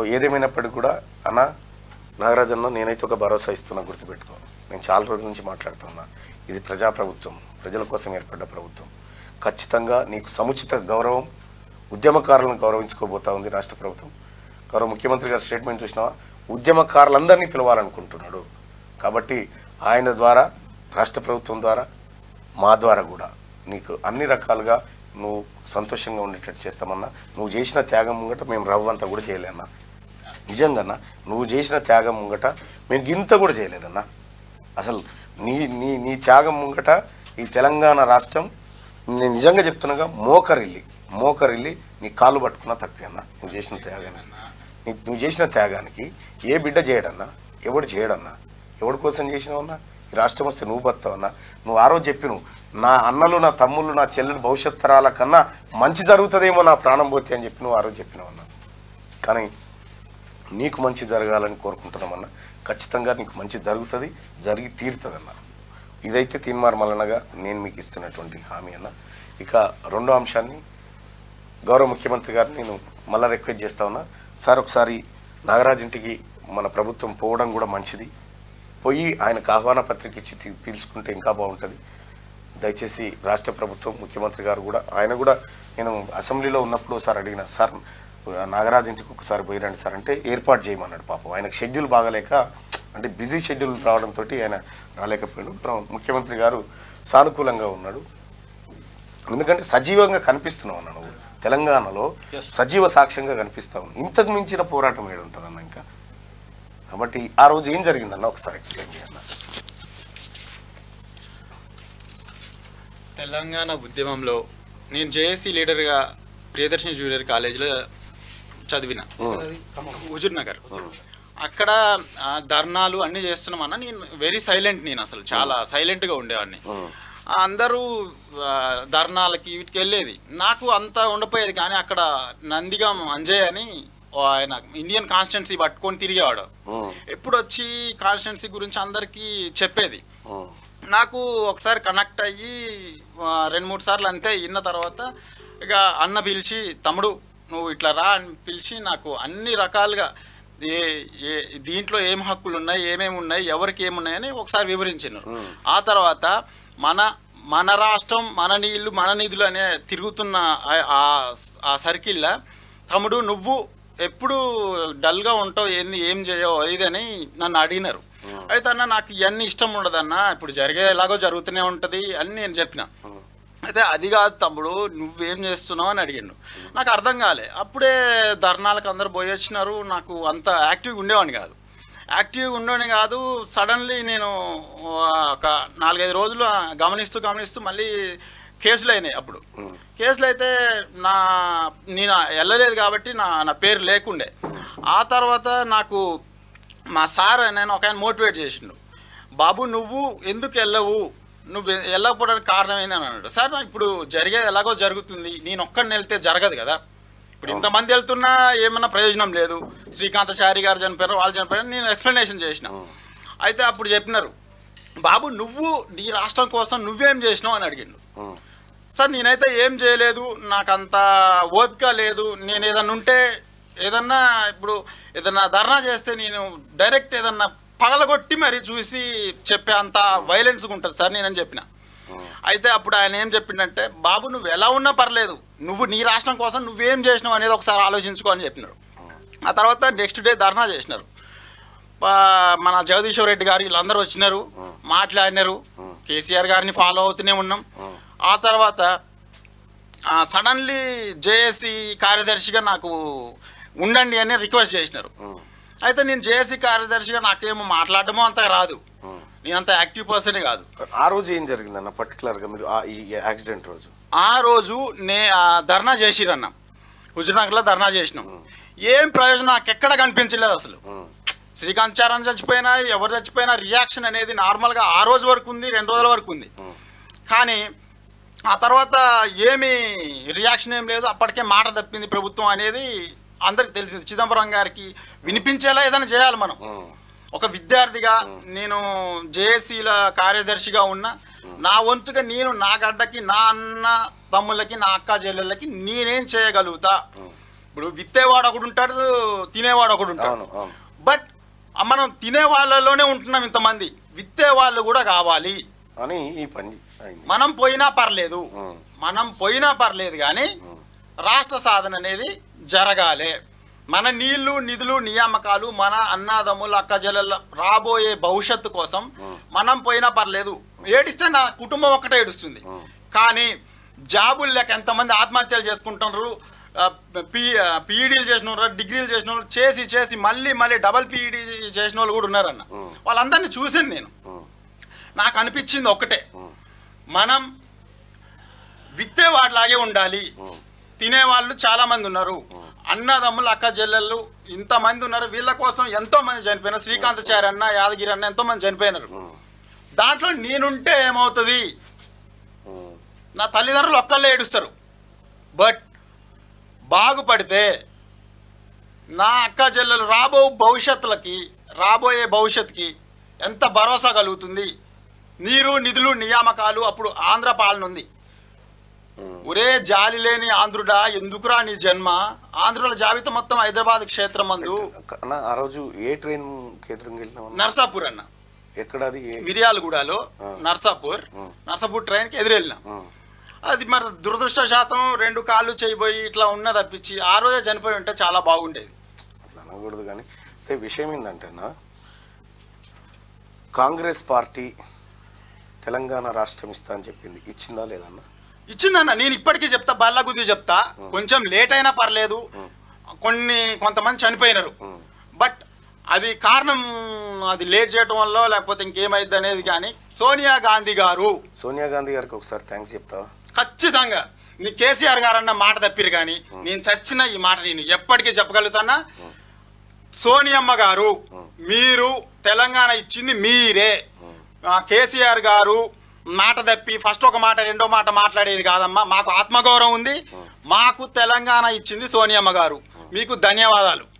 ఏదేమైనప్పటికీ కూడా అన్న నాగరాజ్ అన్న నేనైతే ఒక భరోసా ఇస్తున్నా గుర్తుపెట్టుకో నేను చాలా రోజుల నుంచి మాట్లాడుతున్నా ఇది ప్రజాప్రభుత్వం ప్రజల కోసం ఏర్పడ్డ ప్రభుత్వం ఖచ్చితంగా నీకు సముచిత గౌరవం ఉద్యమకారులను గౌరవించుకోబోతా ఉంది రాష్ట్ర ప్రభుత్వం గౌరవ ముఖ్యమంత్రి గారి స్టేట్మెంట్ చూసినావా ఉద్యమకారులందరినీ పిలవాలనుకుంటున్నాడు కాబట్టి ఆయన ద్వారా రాష్ట్ర ప్రభుత్వం ద్వారా మా ద్వారా కూడా నీకు అన్ని రకాలుగా నువ్వు సంతోషంగా ఉండేటట్టు చేస్తామన్నా నువ్వు చేసిన త్యాగం ముంగట మేము రవ్వంతా కూడా చేయలేన్నా నిజంగా నువ్వు చేసిన త్యాగం ముంగట మేము గింత కూడా చేయలేదన్నా అసలు నీ నీ నీ త్యాగం ముంగట ఈ తెలంగాణ రాష్ట్రం నేను నిజంగా చెప్తున్నాగా మోకరిల్లి మోకరిల్లి నీ కాళ్ళు పట్టుకున్నా తక్కువ అన్న నువ్వు చేసిన త్యాగానికి నీ నువ్వు చేసిన త్యాగానికి ఏ బిడ్డ చేయడన్నా ఎవడు చేయడన్నా ఎవడి కోసం చేసినావన్నా ఈ రాష్ట్రం వస్తే నువ్వు బతావన్నా నువ్వు ఆ రోజు చెప్పిను నా అన్నలు నా తమ్ముళ్ళు నా చెల్లెలు భవిష్యత్ తరాల కన్నా మంచి జరుగుతుందేమో నా ప్రాణం పోతే అని చెప్పి నువ్వు ఆ రోజు చెప్పినావన్నా కానీ నీకు మంచి జరగాలని కోరుకుంటున్నామన్న ఖచ్చితంగా నీకు మంచి జరుగుతుంది జరిగి తీరుతుంది అన్న ఇదైతే తీన్మార్ మల్లనగా నేను మీకు ఇస్తున్నటువంటి హామీ అన్న ఇక రెండో అంశాన్ని గౌరవ ముఖ్యమంత్రి గారిని నేను మళ్ళీ రిక్వెస్ట్ చేస్తా ఉన్నా సార్ ఒకసారి నాగరాజ్ ఇంటికి మన ప్రభుత్వం పోవడం కూడా మంచిది పోయి ఆయనకు ఆహ్వాన పత్రిక ఇచ్చి తీ- పీల్చుకుంటే ఇంకా బాగుంటుంది దయచేసి రాష్ట్ర ప్రభుత్వం ముఖ్యమంత్రి గారు కూడా ఆయన కూడా నేను అసెంబ్లీలో ఉన్నప్పుడు సార్ అడిగిన సార్ నాగరాజ్ ఇంటికి ఒకసారి పోయిరండి సార్ అంటే ఏర్పాటు చేయమన్నాడు పాపం ఆయనకు షెడ్యూల్ బాగలేక అంటే బిజీ షెడ్యూల్ రావడంతో ఆయన రాలేకపోయాడు ప్ర- ముఖ్యమంత్రి గారు సానుకూలంగా ఉన్నాడు ఎందుకంటే సజీవంగా కనిపిస్తున్నావు అన్న నువ్వు తెలంగాణలో సజీవ సాక్ష్యంగా కనిపిస్తావు ఇంతకు మించిన పోరాటం ఏడు ఉంటుందన్న ఇంకా కాబట్టి ఆ రోజు ఏం జరిగిందన్న ఒకసారి ఎక్స్ప్లెయిన్ చేయండి తెలంగాణ ఉద్యమంలో నేను జేఏసీ లీడర్గా ప్రియదర్శిని జూనియర్ కాలేజీలో చదివిన హుజూర్ నగర్ అక్కడ ఆ, ధర్నాలు అన్నీ చేస్తున్నామన్న నేను వెరీ సైలెంట్ నేను అసలు చాలా సైలెంట్గా ఉండేవాడిని అందరూ ఆ, ధర్నాలకి వీటికి వెళ్ళేది నాకు అంత ఉండపోయేది కానీ అక్కడ నందిగం అంజయ్ అని ఓ ఆయన ఇండియన్ కాన్స్టిట్యున్సీ పట్టుకొని తిరిగేవాడు ఎప్పుడు వచ్చి కాన్స్టిట్యున్సీ గురించి అందరికీ చెప్పేది నాకు ఒకసారి కనెక్ట్ అయ్యి ఆ, రెండు మూడు సార్లు అంతే విన్న తర్వాత ఇక అన్న పిలిచి తమ్ముడు నువ్వు ఇట్లా రా అని పిలిచి నాకు అన్ని రకాలుగా ఏ ఏ దీంట్లో ఏం హక్కులు ఉన్నాయి ఏమేమి ఉన్నాయి ఎవరికి ఏమున్నాయని ఒకసారి వివరించినారు ఆ తర్వాత మన మన రాష్ట్రం మన నీళ్ళు మన నిధులు అనే తిరుగుతున్న ఆ- ఆ- ఆ సర్కిల్లో తమ్ముడు నువ్వు ఎప్పుడు డల్గా ఉంటావు ఏంది ఏం చేయవు ఇదని నన్ను అడిగినారు అయితే అన్న నాకు ఇవన్నీ ఇష్టం ఉండదన్న ఇప్పుడు జరిగే ఎలాగో జరుగుతూనే ఉంటుంది అని నేను చెప్పిన అయితే అది కాదు తమ్ముడు నువ్వేం చేస్తున్నావు అని అడిగిండు నాకు అర్థం కాలే అప్పుడే ధర్నాలకు అందరు పోయి వచ్చినారు నాకు అంత యాక్టివ్గా ఉండేవాడిని కాదు యాక్టివ్గా ఉండేవాడిని కాదు సడన్లీ నేను ఒక నాలుగైదు రోజులు గమనిస్తూ గమనిస్తూ మళ్ళీ కేసులు అయినాయి అప్పుడు కేసులు అయితే నా నేను వెళ్ళలేదు కాబట్టి నా నా పేరు లేకుండే ఆ తర్వాత నాకు మా సార్ నేను ఒక ఆయన మోటివేట్ చేసిండు బాబు నువ్వు ఎందుకు వెళ్ళవు నువ్వు వెళ్ళకపోవడానికి కారణం ఏందని అన్నాడు సార్ నాకు ఇప్పుడు జరిగేది ఎలాగో జరుగుతుంది నేను ఒక్కడిని వెళ్తే జరగదు కదా ఇప్పుడు ఇంతమంది వెళ్తున్నా ఏమన్నా ప్రయోజనం లేదు శ్రీకాంతచారి గారు చనిపోయారు వాళ్ళు చనిపోయారు నేను ఎక్స్ప్లెనేషన్ చేసిన అయితే అప్పుడు చెప్పినారు బాబు నువ్వు నీ రాష్ట్రం కోసం నువ్వేం చేసినావు అని అడిగిండు సార్ నేనైతే ఏం చేయలేదు నాకు అంత ఓపిక లేదు నేను ఏదన్నా ఉంటే ఏదన్నా ఇప్పుడు ఏదన్నా ధర్నా చేస్తే నేను డైరెక్ట్ ఏదన్నా పగలగొట్టి మరి చూసి చెప్పే అంత వైలెన్స్గా ఉంటుంది సార్ నేనని చెప్పిన అయితే అప్పుడు ఆయన ఏం చెప్పిండంటే బాబు నువ్వు ఎలా ఉన్నా పర్లేదు నువ్వు నీ రాష్ట్రం కోసం నువ్వేం చేసినావు అనేది ఒకసారి ఆలోచించుకో అని చెప్పినారు ఆ తర్వాత నెక్స్ట్ డే ధర్నా చేసినారు పా- మన జగదీశ్వర్ రెడ్డి గారు వీళ్ళందరూ వచ్చినారు మాట్లాడినారు కేసీఆర్ గారిని ఫాలో అవుతూనే ఉన్నాం ఆ తర్వాత సడన్లీ జేఏసీ కార్యదర్శిగా నాకు ఉండండి అని రిక్వెస్ట్ చేసినారు అయితే నేను జేఏసీ కార్యదర్శిగా నాకేమో మాట్లాడడమో అంత రాదు నేను అంత యాక్టివ్ పర్సన్ కాదు ఆ రోజు ఏం జరిగిందన్న పర్టికులర్గా మీరు ఆ ఈ యాక్సిడెంట్ రోజు ఆ రోజు నే ఆ ధర్నా చేసిరన్న హుజుర్నగర్లో ధర్నా చేసినాం ఏం ప్రయోజనం నాకు ఎక్కడ కనిపించలేదు అసలు శ్రీకాంత్ చారణ్ చచ్చిపోయినా ఎవరు చచ్చిపోయినా రియాక్షన్ అనేది నార్మల్గా ఆ రోజు వరకు ఉంది రెండు రోజుల వరకు ఉంది కానీ ఆ తర్వాత ఏమి రియాక్షన్ ఏం లేదు అప్పటికే మాట తప్పింది ప్రభుత్వం అనేది అందరికి తెలిసింది చిదంబరం గారికి వినిపించేలా ఏదైనా చేయాలి మనం ఒక విద్యార్థిగా నేను జేఏసీల కార్యదర్శిగా ఉన్న నా వంతుగా నేను నా గడ్డకి నా అన్న తమ్ముళ్ళకి నా అక్క చెల్లెళ్ళకి నేనేం చేయగలుగుతా ఇప్పుడు విత్తేవాడు ఒకడు ఉంటాడు తినేవాడు ఒకడు ఉంటాడు అవును అవును బట్ మనం తినే వాళ్ళలోనే ఉంటున్నాం ఇంతమంది విత్తే వాళ్ళు కూడా కావాలి అని ఈ పని అయింది మనం పోయినా పర్లేదు ఉమ్. మనం పోయినా పర్లేదు కానీ రాష్ట్ర సాధన అనేది జరగాలి మన నీళ్లు నిధులు నియామకాలు మన అన్నాదమ్ముల అక్కజల్ల రాబోయే భవిష్యత్తు కోసం మనం పోయినా పర్లేదు ఏడిస్తే నా కుటుంబం ఒక్కటే ఏడుస్తుంది కానీ జాబులు లేక ఎంతమంది ఆత్మహత్యలు చేసుకుంటున్నారు ఆ, పి పీఈడీలు చేసిన వాళ్ళు డిగ్రీలు చేసిన వాళ్ళు చేసి చేసి మళ్ళీ మళ్ళీ డబల్ పీఈడీ చేసిన వాళ్ళు కూడా ఉన్నారన్న వాళ్ళందరినీ చూసాను నేను ఉమ్. నాకు అనిపించింది ఒక్కటే మనం విత్తేవాడిలాగే ఉండాలి తినేవాళ్ళు చాలా మంది ఉన్నారు అన్నదమ్ములు అక్క చెల్లెళ్ళు ఇంతమంది ఉన్నారు వీళ్ళ కోసం ఎంతో మంది చనిపోయినారు శ్రీకాంతచారి అన్న యాదగిరి అన్న ఎంతో మంది చనిపోయినారు దాంట్లో నేనుంటే ఏమవుతుంది ఉమ్. నా తల్లిదండ్రులు ఒక్కళ్ళే ఏడుస్తారు బట్ బాగుపడితే నా అక్క చెల్లెలు రాబో భవిష్యత్తులకి రాబోయే భవిష్యత్తుకి ఎంత భరోసా కలుగుతుంది నీరు నిధులు నియామకాలు అప్పుడు ఆంధ్ర పాలన ఉంది ఉమ్. ఒరే జాలి లేని ఆంధ్రుడా ఎందుకురా నీ జన్మ ఆంధ్రుల జాబితా మొత్తం హైదరాబాద్ క్షేత్రం మందు అన్న ఆ రోజు ఏ ట్రైన్ కేంద్రంకి వెళ్ళినావు అన్న? నర్సాపూర్ అన్న ఎక్కడ అది ఏ- మిర్యాలగూడలో నర్సాపూర్ నర్సాపూర్ ట్రైన్కి ఎదురెళ్ళినాం ఉమ్. అది మరి దురదృష్టశాతం రెండు కాళ్ళు చేయబోయి ఇట్లా ఉన్నది తప్పించి ఆ రోజే చనిపోయి ఉంటే చాలా బాగుండేది అట్లా అనకూడదు కానీ అయితే విషయం ఏంటంటేనా కాంగ్రెస్ పార్టీ తెలంగాణ రాష్ట్రం ఇస్తా అని చెప్పింది ఇచ్చిందా లేదన్నా ఇచ్చిందన్న నేను ఇప్పటికీ చెప్తా బల్ల గుద్ది చెప్తా కొంచెం లేట్ అయినా పర్లేదు కొన్ని కొంతమంది చనిపోయినారు బట్ అది కారణం అది లేట్ చేయడం వల్ల లేకపోతే ఇంకేమైంది అనేది కానీ సోనియా గాంధీ గారు సోనియా గాంధీ గారికి ఒకసారి థ్యాంక్స్ చెప్తావా ఖచ్చితంగా నీ కేసీఆర్ గారు అన్న మాట తప్పిరు కానీ నేను చచ్చిన ఈ మాట నేను ఎప్పటికీ చెప్పగలుగుతానా సోనియమ్మ గారు మీరు తెలంగాణ ఇచ్చింది మీరే ఆ, కేసీఆర్ గారు మాట తప్పి ఫస్ట్ ఒక మాట రెండో మాట మాట్లాడేది కాదమ్మా మాకు ఆత్మగౌరవం ఉంది మాకు తెలంగాణ ఇచ్చింది సోనియమ్మ గారు మీకు ధన్యవాదాలు